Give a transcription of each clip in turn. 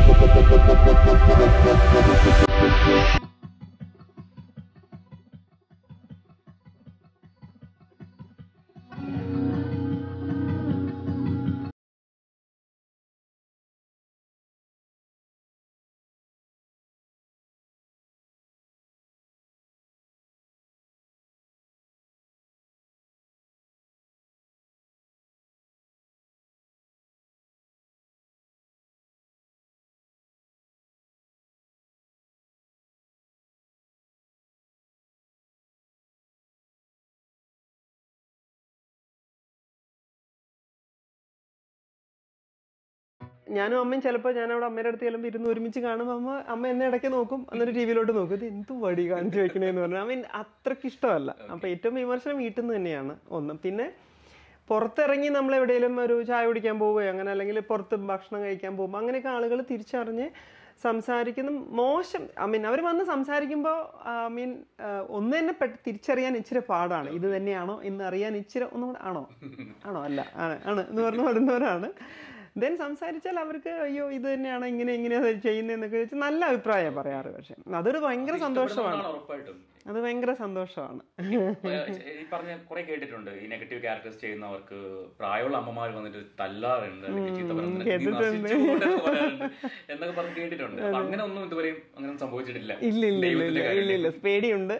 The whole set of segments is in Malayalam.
ഞാനും അമ്മയും ചിലപ്പോൾ ഞാൻ അവിടെ അമ്മയുടെ അടുത്ത് ചെല്ലുമ്പോൾ ഇരുന്ന് ഒരുമിച്ച് കാണുമ്പോൾ അമ്മ അമ്മ എന്നെ ഇടയ്ക്ക് നോക്കും എന്നിട്ട് ടി വിയിലോട്ട് നോക്കും ഇത് എന്ത് വടി കാണിച്ചു വെക്കണേന്ന് പറഞ്ഞു ഐ മീൻ അത്രയ്ക്ക് ഇഷ്ടമല്ല അപ്പോൾ ഏറ്റവും വിമർശനം വീട്ടിൽ നിന്ന് തന്നെയാണ് ഒന്ന് പിന്നെ പുറത്തിറങ്ങി നമ്മൾ എവിടെയെങ്കിലും ഒരു ചായ കുടിക്കാൻ പോവുകയോ അങ്ങനെ അല്ലെങ്കിൽ പുറത്ത് ഭക്ഷണം കഴിക്കാൻ പോകുമ്പോൾ അങ്ങനെയൊക്കെ ആളുകൾ തിരിച്ചറിഞ്ഞ് സംസാരിക്കുന്ന മോശം ഐ മീൻ അവർ വന്ന് സംസാരിക്കുമ്പോൾ ഐ മീൻ ഒന്ന് തന്നെ പെട്ട് തിരിച്ചറിയാൻ ഇച്ചിരി പാടാണ് ഇത് തന്നെയാണോ എന്ന് അറിയാൻ ഇച്ചിരി ഒന്നും കൂടെ ആണോ ആണോ അല്ല ആണ് ആണ് എന്ന് പറഞ്ഞു വരുന്നവരാണ് ദെൻ സംസാരിച്ചാൽ അവർക്ക് അയ്യോ ഇത് തന്നെയാണ് ഇങ്ങനെ ഇങ്ങനെയാണ് ചെയ്യുന്നതെന്നൊക്കെ വെച്ച് നല്ല അഭിപ്രായം പറയാറ് പക്ഷെ അതൊരു ഭയങ്കര സന്തോഷമാണ് ഇഷ്ടപ്പെടുന്നതാണ് ഉറപ്പായിട്ടും അത് ഭയങ്കര സന്തോഷമാണ് ഏഹ് ഈ പറഞ്ഞ കുറെ കേട്ടിട്ടുണ്ട് ഈ നെഗറ്റീവ് ക്യാരക്ടേഴ്സ് ചെയ്യുന്നവർക്ക് പ്രായമുള്ള അമ്മമാർ വന്നിട്ട് തല്ലാറുണ്ട് അല്ലെങ്കിൽ ചീത്ത പറയുന്നുണ്ട്, നീ നശിച്ചു പോകട്ടെ എന്ന് പറയാറുണ്ട് എന്നൊക്കെ പറഞ്ഞ് കേട്ടിട്ടുണ്ട് അപ്പൊ അങ്ങനെ ഒന്നും ഇതുവരെയും അങ്ങനെ സംഭവിച്ചിട്ടില്ല ഇല്ല ഇല്ല ഇല്ല ദൈവത്തിന്റെ ഇല്ല ഇല്ല ഇല്ല പേടിയുണ്ട്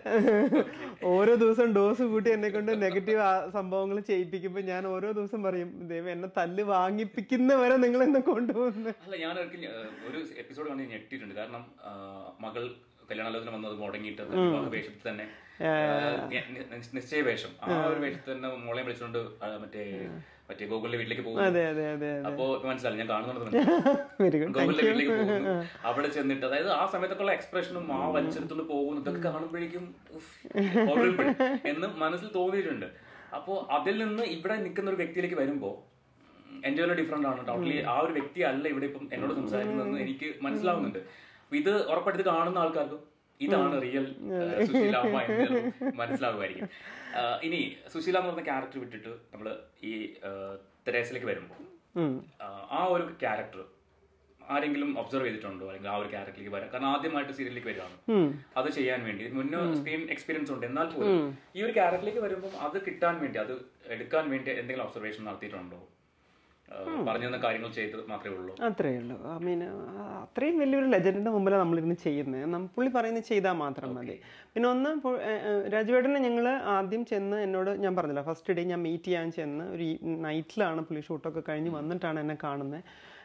ഓരോ ദിവസം ഡോസ് കൂട്ടി എന്നെ കൊണ്ട് നെഗറ്റീവ് സംഭവങ്ങൾ ചെയ്യിപ്പിക്കുമ്പോൾ ഞാൻ ഓരോ ദിവസം പറയും ദൈവം എന്നെ തല്ല് വാങ്ങിപ്പിക്കുന്ന വരെ നിങ്ങൾ എന്നെ കൊണ്ടുപോകുന്നത് അല്ല ഞാൻ ഒരിക്കൽ ഏഹ്, ഒരു എപ്പിസോഡ് കണ്ട് ഞാൻ ഞെട്ടിയിട്ടുണ്ട് കാരണം ആ, മകൾ കല്യാണാലോചന വന്നത് മുടങ്ങിയിട്ട് വിവാഹ വേഷത്തിൽ തന്നെ ഏഹ്, നി- നി- നിശ്ചയ വേഷം ആ ഒരു വേഷത്തിൽ തന്നെ മോളെ വിളിച്ചുകൊണ്ട് ആ, മറ്റേ മറ്റേ ഗോകുലിന്റെ വീട്ടിലേക്ക് പോകും അതെ അതെ അതെ അപ്പോ മനസ്സിലായി ഞാൻ കാണുന്നുണ്ട് മനസ്സിലായി. വെരി ഗുഡ് ഗോകുലിന്റെ വീട്ടിലേക്ക് പോകുന്നു അവിടെ ചെന്നിട്ട് അതായത് ആ സമയത്തൊക്കെയുള്ള എക്സ്പ്രഷനും ആ വലിച്ചെടുത്തോണ്ട് പോകുന്നു ഇതൊക്കെ കാണുമ്പോഴേക്കും ഉഫ്, horrible എന്ന് മനസ്സിൽ തോന്നിയിട്ടുണ്ട് അപ്പോ അതിൽ നിന്ന് ഇവിടെ നിൽക്കുന്ന ഒരു വ്യക്തിയിലേക്ക് വരുമ്പോ എന്റെ ഒരു ഡിഫറെന്റ് ആണ് ടോട്ടലി ആ ഒരു വ്യക്തി അല്ല ഇവിടെ ഇപ്പം എന്നോട് സംസാരിക്കുന്നതെന്ന് എനിക്ക് മനസ്സിലാവുന്നുണ്ട് അപ്പൊ ഇത് ഉറപ്പായിട്ട് ഇത് കാണുന്ന ആൾക്കാർക്കും ഇതാണ് റിയൽ സുശീലാമ്മ എന്ന് ചിലപ്പോൾ മനസ്സിലാകുമായിരിക്കും ആ, ഇനി സുശീല എന്ന് പറഞ്ഞ ക്യാരക്ടർ വിട്ടിട്ട് നമ്മൾ ഈ ആ, തെരേസിലേക്ക് വരുമ്പോൾ ആ, ആ ഒരു ക്യാരക്ടർ ആരെങ്കിലും ഒബ്സർവ് ചെയ്തിട്ടുണ്ടോ അല്ലെങ്കിൽ ആ ഒരു ക്യാരക്ടറിലേക്ക് വരാൻ കാരണം ആദ്യമായിട്ട് സീരിയലിലേക്ക് വരികയാണ് അത് ചെയ്യാൻ വേണ്ടി മുന്നേ സ്ക്രീൻ എക്സ്പീരിയൻസ് ഉണ്ട് എന്നാൽ പോലും ഈ ഒരു ക്യാരക്ടറിലേക്ക് വരുമ്പോൾ അത് കിട്ടാൻ വേണ്ടി അത് എടുക്കാൻ വേണ്ടി എന്തെങ്കിലും ഒബ്സർവേഷൻ നടത്തിയിട്ടുണ്ടോ ആ, പറഞ്ഞു തന്ന കാര്യങ്ങൾ ചെയ്ത് മാത്രമേ ഉള്ളൂ അത്രേ ഉള്ളൂ ഐ മീൻ അത്രയും വലിയൊരു ലെജൻഡിന്റെ മുമ്പിലാണ് നമ്മളിരുന്ന് ചെയ്യുന്നത് നം പുള്ളി പറയുന്നത് ചെയ്താൽ മാത്രം മതി പിന്നെ ഒന്ന് പു- ഏ, ഏ, രാജുവേട്ടനെ ഞങ്ങൾ ആദ്യം ചെന്ന് എന്നോട് ഞാൻ പറഞ്ഞില്ല ഫസ്റ്റ് ഡേ ഞാൻ മീറ്റ് ചെയ്യാൻ ചെന്ന് ഒരു നൈറ്റിലാണ് പുള്ളി ഷൂട്ടൊക്കെ കഴിഞ്ഞ് വന്നിട്ടാണ് എന്നെ കാണുന്നത്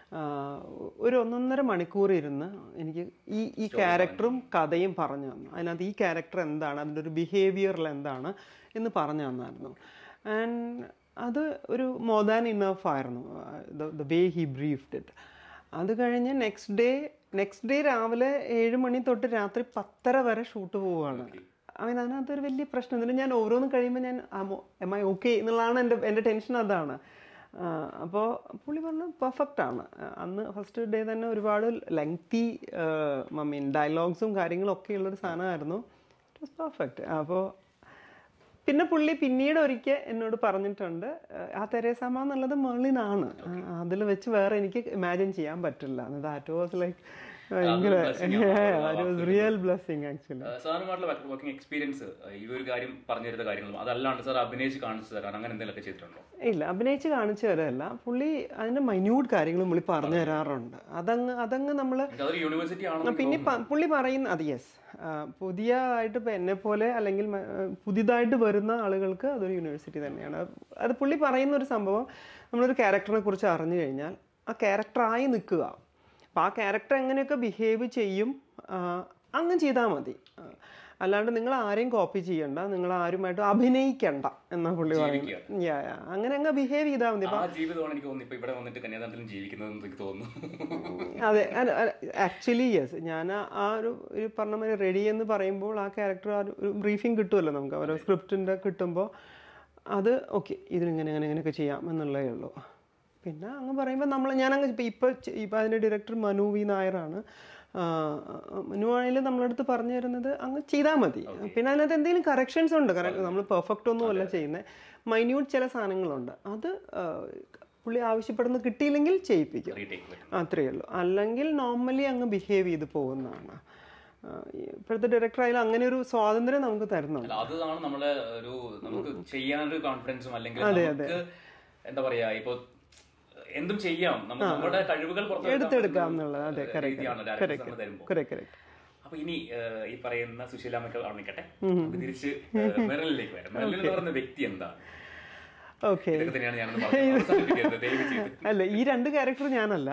ഒരു ഒന്നൊന്നര മണിക്കൂർ ഇരുന്ന് എനിക്ക് ഈ ഈ ക്യാരക്ടറും കഥയും പറഞ്ഞു തന്നു അതിനകത്ത് ഈ ക്യാരക്ടർ എന്താണ് അതിൻ്റെ ഒരു ബിഹേവിയറിൽ എന്താണ് എന്ന് പറഞ്ഞു തന്നായിരുന്നു ആൻഡ് അത് ഒരു മോർ ദാൻ ഇനഫ് ആയിരുന്നു the way he briefed it അത് കഴിഞ്ഞ് നെക്സ്റ്റ് ഡേ നെക്സ്റ്റ് ഡേ രാവിലെ ഏഴ് മണി തൊട്ട് രാത്രി പത്തര വരെ ഷൂട്ട് പോവുകയാണ് അവൻ അതിനകത്തൊരു വലിയ പ്രശ്നം എന്നിട്ട് ഞാൻ ഓരോന്നും കഴിയുമ്പോൾ ഞാൻ എം ഐ ഓക്കെ എന്നുള്ളതാണ് എൻ്റെ എൻ്റെ ടെൻഷൻ അതാണ് അപ്പോൾ പുള്ളി പറഞ്ഞു പെർഫെക്റ്റ് ആണ് ആ, അന്ന് ഫസ്റ്റ് ഡേ തന്നെ ഒരുപാട് ലെങ്തി ഐ മീൻ ഡയലോഗ്സും കാര്യങ്ങളും ഒക്കെ ഉള്ളൊരു സാധനമായിരുന്നു ഇറ്റ് വാസ് പെർഫെക്റ്റ് അപ്പോൾ പിന്നെ പുള്ളി പിന്നീട് ഒരിക്കൽ എന്നോട് പറഞ്ഞിട്ടുണ്ട് "ഏഹ്, ആ തെരേസാമ്മ എന്നുള്ളത് മെർലിനാണ് അതിൽ വെച്ച് വേറെ എനിക്ക് ഇമാജിൻ ചെയ്യാൻ പറ്റില്ല ദാറ്റ് വാസ് ലൈക്ക് ഭയങ്കര റിയൽ ബ്ലെസ്സിങ് ആക്ച്വലി സാറിനുമായിട്ടുള്ള വർക്കിംഗ് എക്സ്പീരിയൻസ് ഈ ഒരു കാര്യം പറഞ്ഞു തരുന്ന കാര്യങ്ങളും അതല്ലാണ്ട് സാർ അഭിനയിച്ച് കാണിച്ചു തരാൻ അങ്ങനെ എന്തെങ്കിലുമൊക്കെ ചെയ്തിട്ടുണ്ടോ ഇല്ല അഭിനയിച്ച് കാണിച്ചു തരല്ല പുള്ളി അതിന്റെ മൈന്യൂട്ട് കാര്യങ്ങളും പുള്ളി പറഞ്ഞു തരാറുണ്ട് അതങ്ങ് അതങ്ങ് നമ്മൾ എനിക്ക് അതൊരു യൂണിവേഴ്സിറ്റി ആണെന്ന് പിന്നെ പ- പുള്ളി പറയുന്ന അത് യെസ് പുതിയതായിട്ട് ഇപ്പം എന്നെ പോലെ അല്ലെങ്കിൽ മ- ആ, പുതിയതായിട്ട് വരുന്ന ആളുകൾക്ക് അതൊരു യൂണിവേഴ്സിറ്റി തന്നെയാണ് അത് അത് പുള്ളി പറയുന്ന ഒരു സംഭവം നമ്മളൊരു ക്യാരക്ടറിനെ കുറിച്ച് അറിഞ്ഞു കഴിഞ്ഞാൽ ആ ക്യാരക്ടറായി നിൽക്കുക അപ്പം ആ ക്യാരക്ടർ എങ്ങനെയൊക്കെ ബിഹേവ് ചെയ്യും ആ, അങ്ങ് ചെയ്താൽ മതി ആ, അല്ലാണ്ട് നിങ്ങൾ ആരെയും കോപ്പി ചെയ്യണ്ട നിങ്ങൾ ആരുമായിട്ട് അഭിനയിക്കണ്ട എന്നാ പുള്ളി പറയുന്നത് Yeah, yeah. അങ്ങനെ അങ്ങ് ബിഹേവ് ചെയ്താൽ മതി ആ ജീവിതമാണ് എനിക്ക് തോന്നുന്നു ഇപ്പൊ ഇവിടെ വന്നിട്ട് കന്യാദാനത്തിലും ജീവിക്കുന്നതെന്ന് എനിക്ക് തോന്നുന്നു അതെ ആക്ച്വലി യെസ് ഞാൻ ആ- ആ ഒരു ഒരു പറഞ്ഞ മാതിരി റെഡി എന്ന് പറയുമ്പോൾ ആ ക്യാരക്ടർ ആ ഒരു ബ്രീഫിംഗ് കിട്ടുമല്ലോ നമുക്ക് ഓരോ സ്ക്രിപ്റ്റിൻ്റെ കിട്ടുമ്പോൾ അത് ഓക്കെ ഇതിനിങ്ങനെ ഇങ്ങനെ ഇങ്ങനെയൊക്കെ ചെയ്യാം എന്നുള്ളതേ ഉള്ളൂ പിന്നെ അങ്ങ് പറയുമ്പോൾ നമ്മൾ ഞാനങ്ങ് ഇപ്പം ഇപ്പോൾ ഇപ്പം അതിൻ്റെ ഡയറക്ടർ മനു വി നായരാണ് ആ, മനു ആണെങ്കിലും നമ്മളടുത്ത് പറഞ്ഞു തരുന്നത് അങ്ങ് ചെയ്താൽ മതി പിന്നെ അതിനകത്ത് എന്തെങ്കിലും കറക്ഷൻസ് ഉണ്ട് നമ്മൾ പെർഫെക്റ്റ് ഒന്നും അല്ല ചെയ്യുന്നത് മൈന്യൂട്ട് ചില സാധനങ്ങളുണ്ട് അത് ആ, പുള്ളി ആവശ്യപ്പെടുന്നത് കിട്ടിയില്ലെങ്കിൽ ചെയ്യിപ്പിക്കും റീടേക്ക് പറ്റും അത്രയേ ഉള്ളൂ അല്ലെങ്കിൽ നോർമലി അങ്ങ് ബിഹേവ് ചെയ്ത് പോകുന്നതാണ് ആ, ഇപ്പോഴത്തെ ഡയറക്ടർ ആയാലും അങ്ങനെ ഒരു സ്വാതന്ത്ര്യം നമുക്ക് തരുന്നുണ്ട് അല്ല അതാണ് നമ്മളെ ഒരു നമുക്ക് ചെയ്യാനൊരു കോൺഫിഡൻസും അല്ലെങ്കിൽ നമുക്ക് എന്താ പറയാ ഇപ്പൊ എന്തും ചെയ്യാം നമുക്ക് നമ്മുടെ കഴിവുകൾ പുറത്തെടുക്കാം എടുത്തെടുക്കാം എന്നുള്ളത് അതെ എന്ന കറക്റ്റ് രീതിയാണ് ഡയറക്ടേഴ്സ് നമ്മൾ തരുമ്പോൾ കറക്റ്റ് കറക്റ്റ് അപ്പൊ ഇനി ഏഹ്, ഈ പറയുന്ന സുശീലാമയ്ക്ക് അവിടെ നിൽക്കട്ടെ നമുക്ക് തിരിച്ച് ഏഹ്, മെറിലിലേക്ക് വരാം മെറിലിൻ എന്ന് പറയുന്ന വ്യക്തി എന്താണ് ഓക്കെ ഇതൊക്കെ തന്നെയാണ് ഞാനൊന്ന് പറഞ്ഞത് അവസാനിപ്പിക്കരുത് ദയവ് ചെയ്ത് അല്ല ഈ രണ്ട് ക്യാരക്ടർ ഞാനല്ല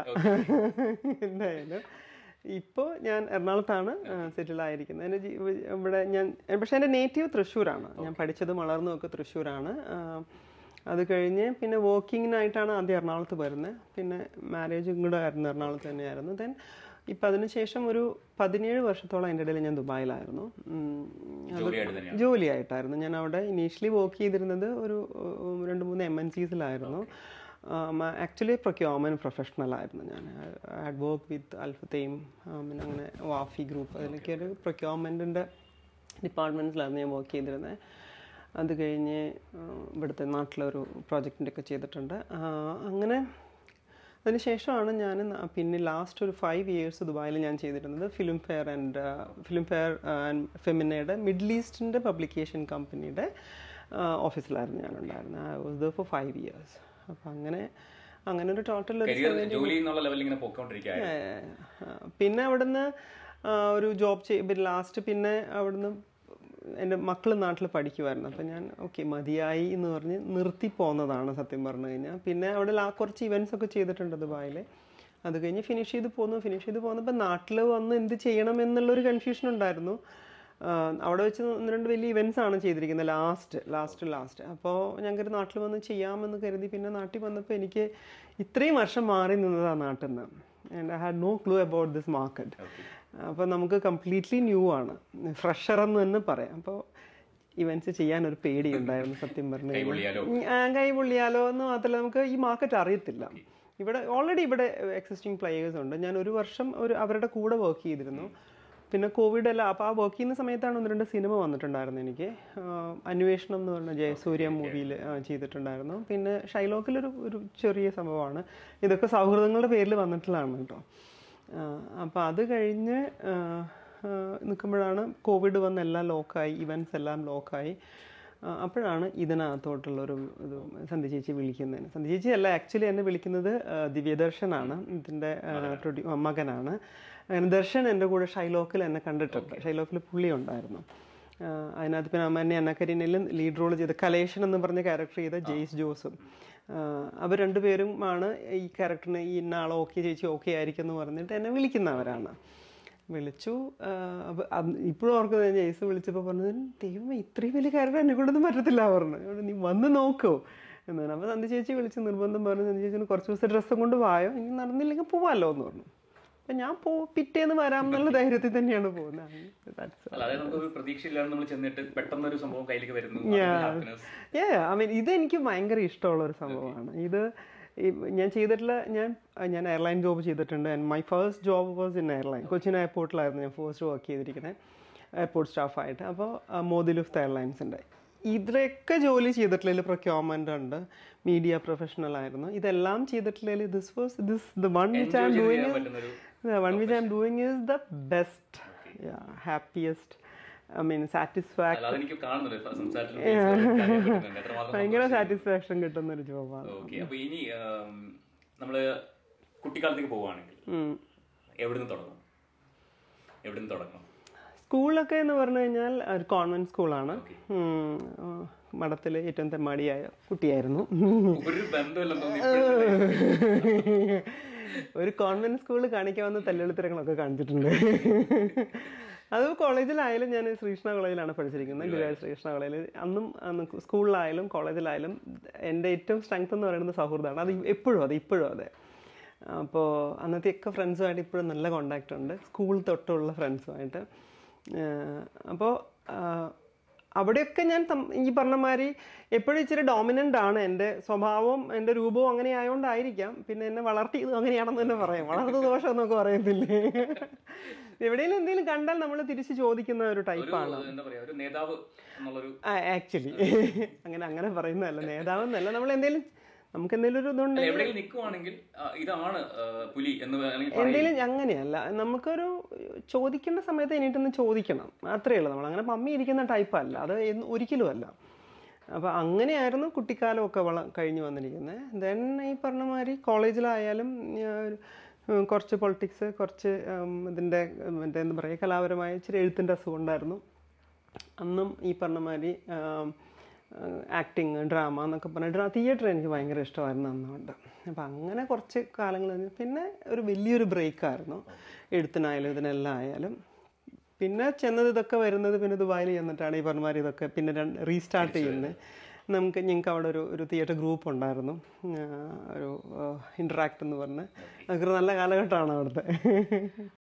എന്തായാലും ഇപ്പോൾ ഞാൻ എറണാകുളത്താണ് സെറ്റിൽ ആയിരിക്കുന്നത് എൻ്റെ ജീ- ഇവിടെ ഞാൻ പക്ഷേ എൻ്റെ നേറ്റീവ് തൃശ്ശൂരാണ് ഞാൻ പഠിച്ചതും വളർന്നതും ഒക്കെ തൃശ്ശൂരാണ് ആ, അത് കഴിഞ്ഞ് പിന്നെ വർക്കിങ്ങിനായിട്ടാണ് ആദ്യം എറണാകുളത്ത് വരുന്നത് പിന്നെ മാരേജും കൂടെ ആയിരുന്നു എറണാകുളത്ത് തന്നെയായിരുന്നു ദെൻ ഇപ്പം അതിനുശേഷം ഒരു പതിനേഴ് വർഷത്തോളം അതിൻ്റെ ഇടയിൽ ഞാൻ ദുബായിലായിരുന്നു ഉം, ജോലിയായിട്ട് തന്നെയാണ് ജോലിയായിട്ടായിരുന്നു ഞാൻ അവിടെ ഇനീഷ്യലി വർക്ക് ചെയ്തിരുന്നത് ഒരു ഉം, രണ്ട് മൂന്ന് എം എൻ സീസിലായിരുന്നു ആക്ച്വലി പ്രൊക്യോമൻ പ്രൊഫഷണൽ ആയിരുന്നു ഞാൻ ഹാഡ് വർക്ക് വിത്ത് അൽഫത്തയും പിന്നെ അങ്ങനെ വാഫി ഗ്രൂപ്പ് അതിലൊക്കെ ഒരു പ്രൊക്യോമെൻറ്റിൻ്റെ ഡിപ്പാർട്ട്മെൻറ്റ്സിലായിരുന്നു ഞാൻ വർക്ക് ചെയ്തിരുന്നത് അത് കഴിഞ്ഞ് ആ, ഇവിടുത്തെ നാട്ടിലൊരു പ്രോജക്റ്റിൻ്റെ ഒക്കെ ചെയ്തിട്ടുണ്ട് ആ, അങ്ങനെ അതിനുശേഷമാണ് ഞാൻ ന- പിന്നെ ലാസ്റ്റ് ഒരു ഫൈവ് ഇയേഴ്സ് ദുബായിൽ ഞാൻ ചെയ്തിരുന്നത് Filmfare and Filmfare and ഫെമിനയുടെ മിഡിൽ ഈസ്റ്റിൻ്റെ പബ്ലിക്കേഷൻ കമ്പനിയുടെ ഓഫീസിലായിരുന്നു ഞാൻ ഉണ്ടായിരുന്നത് I was the four five years അപ്പം അങ്ങനെ അങ്ങനെ ഒരു ടോട്ടൽ ഒരു കരിയർ ജോലി എന്നുള്ള ലെവലിൽ ഇങ്ങനെ പൊക്കോണ്ടിരിക്കുകയായിരുന്നു ഏഹ്, പിന്നെ അവിടുന്ന് ആ, ഒരു ജോബ് ചെയ്യ ലാസ്റ്റ് പിന്നെ അവിടുന്ന് എൻ്റെ മക്കൾ നാട്ടിൽ പഠിക്കുമായിരുന്നു അപ്പം ഞാൻ ഓക്കെ മതിയായി എന്ന് പറഞ്ഞ് നിർത്തി പോന്നതാണ് സത്യം പറഞ്ഞു കഴിഞ്ഞാൽ പിന്നെ അവിടെ ലാ കുറച്ച് ഇവൻറ്റ്സ് ഒക്കെ ചെയ്തിട്ടുണ്ട് ദുബായിൽ അത് കഴിഞ്ഞ് ഫിനിഷ് ചെയ്ത് പോന്നു ഫിനിഷ് ചെയ്ത് പോന്നപ്പോൾ നാട്ടിൽ വന്ന് എന്ത് ചെയ്യണം എന്നുള്ളൊരു കൺഫ്യൂഷൻ ഉണ്ടായിരുന്നു ആ, അവിടെ വെച്ച് ഒന്ന് രണ്ട് വലിയ ഇവൻറ്റ്സ് ആണ് ചെയ്തിരിക്കുന്നത് ലാസ്റ്റ് ലാസ്റ്റ് ലാസ്റ്റ് അപ്പോൾ ഞങ്ങൾക്ക് നാട്ടിൽ വന്ന് ചെയ്യാമെന്ന് കരുതി പിന്നെ നാട്ടിൽ വന്നപ്പോൾ എനിക്ക് ഇത്രയും വർഷം മാറി നിന്നതാണ് നാട്ടിൽ നിന്ന് and I had no clue about this market അപ്പോൾ നമുക്ക് കംപ്ലീറ്റ്ലി ന്യൂ ആണ് ഫ്രഷർ എന്ന് തന്നെ പറയാം അപ്പോൾ ഇവൻറ്റ്സ് ചെയ്യാൻ ഒരു പേടിയുണ്ടായിരുന്നു സത്യം പറഞ്ഞു കഴിഞ്ഞാൽ. കൈപൊള്ളിയാലോ? ഉം, ആ, കൈ പൊള്ളിയാലോ എന്ന് മാത്രമല്ല നമുക്ക് ഈ മാർക്കറ്റ് അറിയത്തില്ല ഇവിടെ ഓൾറെഡി ഇവിടെ എക്സിസ്റ്റിംഗ് പ്ലേയേഴ്സ് ഉണ്ട് ഞാൻ ഒരു വർഷം ഒരു അവരുടെ കൂടെ വർക്ക് ചെയ്തിരുന്നു പിന്നെ കോവിഡ് അല്ല അപ്പോൾ ആ വർക്ക് ചെയ്യുന്ന സമയത്താണ് ഒന്ന് രണ്ട് സിനിമ വന്നിട്ടുണ്ടായിരുന്നു എനിക്ക് ആ, അന്വേഷണം എന്ന് പറഞ്ഞ ജയസൂര്യ മൂവിയിൽ ചെയ്തിട്ടുണ്ടായിരുന്നു പിന്നെ ഷൈലോക്കിലൊരു ഒരു ചെറിയ സംഭവമാണ് ഇതൊക്കെ സൗഹൃദങ്ങളുടെ പേരിൽ വന്നിട്ടുള്ളതാണ് കേട്ടോ അപ്പോൾ അത് കഴിഞ്ഞ് നിൽക്കുമ്പോഴാണ് കോവിഡ് വന്ന് എല്ലാം ലോക്കായി ഇവൻറ്റ്സ് എല്ലാം ലോക്കായി ആ, അപ്പോഴാണ് ഇതിനകത്തോട്ടുള്ളൊരു ഇത് സന്ധ്യ ചേച്ചി വിളിക്കുന്നതിന് സന്ധ്യ ചേച്ചി അല്ല ആക്ച്വലി എന്നെ വിളിക്കുന്നത് ആ, ദിവ്യദർശനാണ് ഇതിൻ്റെ പ്രൊഡ്യൂ ആ, മകനാണ് അങ്ങനെ ദർശൻ എൻ്റെ കൂടെ ഷൈലോക്കിൽ എന്നെ കണ്ടിട്ടുണ്ട് ഷൈലോക്കിൽ പുള്ളി ഉണ്ടായിരുന്നു ആ, അതിനകത്ത് പിന്നെ അമ്മ അന്നക്കരിനിലും ലീഡ് റോൾ ചെയ്ത കലേഷൻ എന്ന് പറഞ്ഞ ക്യാരക്ടർ ചെയ്ത ജെയ്സ് ജോസും ആ, അവർ രണ്ടുപേരുമാണ് ഈ ക്യാരക്ടറിന് ഈ ഇന്ന ആൾ ഓക്കെ ചേച്ചി ഓക്കെ ആയിരിക്കും എന്ന് പറഞ്ഞിട്ട് എന്നെ വിളിക്കുന്നവരാണ് വിളിച്ചു അപ്പോൾ ഇപ്പോഴും ഓർക്കുന്നത് ഞാൻ ജെയ്സ് വിളിച്ചപ്പോൾ പറഞ്ഞത് ദൈവമേ ഇത്രയും വലിയ കാര്യം എന്നെ കൊണ്ടൊന്നും പറ്റത്തില്ല പറഞ്ഞു അതുകൊണ്ട് നീ വന്ന് നോക്കോ എന്നാണ് അപ്പോൾ സന്ധ്യ ചേച്ചി വിളിച്ച് നിർബന്ധം പറഞ്ഞു സന്ധ്യ ചേച്ചിന് കുറച്ച് ദിവസം ഡ്രസ്സും കൊണ്ട് വായോ ഇനി നടന്നില്ലെങ്കിൽ പോവാമല്ലോ എന്ന് പറഞ്ഞു അപ്പം ഞാൻ പോ പിറ്റേന്ന് വരാം എന്നുള്ള ധൈര്യത്തിൽ തന്നെയാണ് പോകുന്നത് That's all. അല്ല അതായത് നമുക്ക് ഒരു പ്രതീക്ഷയില്ലാതെ നമ്മൾ ചെന്നിട്ട് പെട്ടെന്ന് ഒരു സംഭവം കയ്യിലേക്ക് വരുന്നു ഹാപ്പിനെസ് ഏ ഐ മീൻ ഇത് എനിക്ക് ഭയങ്കര ഇഷ്ടമുള്ള ഒരു സംഭവമാണ് ഇത് ഈ ഞാൻ ചെയ്തിട്ടുള്ള ഞാൻ ഞാൻ എയർലൈൻ ജോബ് ചെയ്തിട്ടുണ്ട് and my first job was in airline Cochin എയർപോർട്ടിലായിരുന്നു ഞാൻ ഫസ്റ്റ് വർക്ക് ചെയ്തിരിക്കുന്നത് എയർപോർട്ട് സ്റ്റാഫായിട്ട് അപ്പോൾ മോദി ലുഫ്ത് എയർലൈൻസിൻ്റെ ഇതിലൊക്കെ ജോലി ചെയ്തിട്ടുള്ളതിൽ പ്രൊക്യൂർമെൻ്റ് ഉണ്ട് മീഡിയ പ്രൊഫഷണൽ ആയിരുന്നു ഇതെല്ലാം ചെയ്തിട്ടുള്ളതിൽ this was this the one which I am ചെയ്യാൻ ഡൂയിങ് പറ്റുന്നൊരു The one which I'm doing is the best, yeah, happiest. I mean, satisfaction. അല്ല അതെനിക്ക് കാണുന്നുണ്ട് സംസാരത്തിൽ പറ്റുന്നുണ്ട് എത്രമാത്രം ഭയങ്കര സാറ്റിസ്ഫാക്ഷൻ കിട്ടുന്ന ഒരു ജോബാണ് ഓക്കെ അപ്പൊ ഇനി ആം, നമ്മള് കുട്ടിക്കാലത്തേക്ക് പോവുകയാണെങ്കിൽ എവിടുന്ന് തുടങ്ങും എവിടുന്ന് തുടങ്ങും സ്കൂളൊക്കെ എന്ന് പറഞ്ഞു കഴിഞ്ഞാൽ ഒരു കോൺവെന്റ് സ്കൂളാണ് മഠത്തിൽ ഏറ്റവും തെമ്മാടിയായ കുട്ടിയായിരുന്നു ഒരു ബന്ധമില്ലെന്ന് തോന്നി ഒരു കോൺവെന്റ് സ്കൂളിൽ കാണിക്കാവുന്ന തല്ലെളുത്തരങ്ങളൊക്കെ കാണിച്ചിട്ടുണ്ട് അത് കോളേജിലായാലും ഞാൻ ശ്രീകൃഷ്ണ കോളേജിലാണ് പഠിച്ചിരിക്കുന്നത് ഗുരുവായൂർ ശ്രീകൃഷ്ണ കോളേജിൽ അന്നും അന്ന് സ്കൂളിലായാലും കോളേജിലായാലും എൻ്റെ ഏറ്റവും സ്ട്രെങ്ത് എന്ന് പറയുന്നത് സൗഹൃദമാണ് അത് എപ്പോഴും അതെ ഇപ്പോഴും അതെ അപ്പോൾ അന്നത്തെയൊക്കെ ഫ്രണ്ട്സുമായിട്ട് ഇപ്പോഴും നല്ല കോണ്ടാക്റ്റ് ഉണ്ട് സ്കൂൾ തൊട്ടുള്ള ഫ്രണ്ട്സുമായിട്ട് അപ്പോൾ അവിടെയൊക്കെ ഞാൻ തം- ഈ പറഞ്ഞ മാതിരി എപ്പോഴും ഇച്ചിരി ഡോമിനൻ്റ് ആണ് എൻ്റെ സ്വഭാവവും എൻ്റെ രൂപവും അങ്ങനെ ആയതുകൊണ്ടായിരിക്കാം പിന്നെ എന്നെ വളർത്തിയത് അങ്ങനെയാണെന്ന് തന്നെ പറയാം വളർത്ത ദോഷം എന്നൊക്കെ പറയത്തില്ലേ എവിടെയെങ്കിലും എന്തെങ്കിലും കണ്ടാൽ നമ്മൾ തിരിച്ച് ചോദിക്കുന്ന ഒരു ഒരു ടൈപ്പാണ് എന്താ പറയാ ഒരു നേതാവ് എന്നുള്ളൊരു ആക്ച്വലി അങ്ങനെ അങ്ങനെ പറയുന്നതല്ല നേതാവെന്നല്ല നമ്മൾ എന്തെങ്കിലും നമുക്ക് എന്തെങ്കിലും ഒരു ഇതുണ്ട് അല്ല, എവിടെയെങ്കിലും നിൽക്കുവാണെങ്കിൽ ആ, ഇതാണ് ആ, പുലി എന്ന് വേണമെങ്കിൽ പറയാം എന്തെങ്കിലും അങ്ങനെയല്ല നമുക്കൊരു ചോദിക്കേണ്ട സമയത്ത് എണീറ്റൊന്ന് ചോദിക്കണം അത്രയേ ഉള്ളൂ നമ്മൾ അങ്ങനെ മമ്മി ഇരിക്കുന്ന ടൈപ്പ് അല്ല അത് എന്ന് ഒരിക്കലും അല്ല അപ്പോൾ അങ്ങനെയായിരുന്നു കുട്ടിക്കാലമൊക്കെ വള കഴിഞ്ഞു വന്നിരിക്കുന്നത് ദെൻ ഈ പറഞ്ഞ മാതിരി കോളേജിലായാലും ഞാൻ, ഉം, കുറച്ച് പൊളിറ്റിക്സ് കുറച്ച് ഉം, ഇതിൻ്റെ ഉം, മറ്റേ എന്താ പറയുക കലാപരമായ ഇച്ചിരി എഴുത്തിൻ്റെ അസുഖം ഉണ്ടായിരുന്നു അന്നും ഈ പറഞ്ഞ മാതിരി ആക്ടിങ് ഡ്രാമ എന്നൊക്കെ പറഞ്ഞ ഡ്രാ തിയേറ്റർ എനിക്ക് ഭയങ്കര ഇഷ്ടമായിരുന്നു അന്നുകൊണ്ട് അപ്പം അങ്ങനെ കുറച്ച് കാലങ്ങൾ കഴിഞ്ഞ് പിന്നെ ഒരു വലിയൊരു ബ്രേക്കായിരുന്നു എഴുത്തിനായാലും ഇതിനെല്ലാം ആയാലും പിന്നെ ചെന്നത് ഇതൊക്കെ വരുന്നത് പിന്നെ ദുബായിൽ ചെന്നിട്ടാണ് ഈ പറഞ്ഞ മാതിരി ഇതൊക്കെ പിന്നെ റീസ്റ്റാർട്ട് ചെയ്യുന്നത് നമുക്ക് ഞങ്ങൾക്ക് അവിടെ ഒരു ഒരു തിയേറ്റർ ഗ്രൂപ്പ് ഉണ്ടായിരുന്നു ആ, ഒരു ഇൻട്രാക്ട് എന്ന് പറഞ്ഞ് അതൊക്കെ ഒരു നല്ല കാലഘട്ടമാണ് അവിടുത്തെ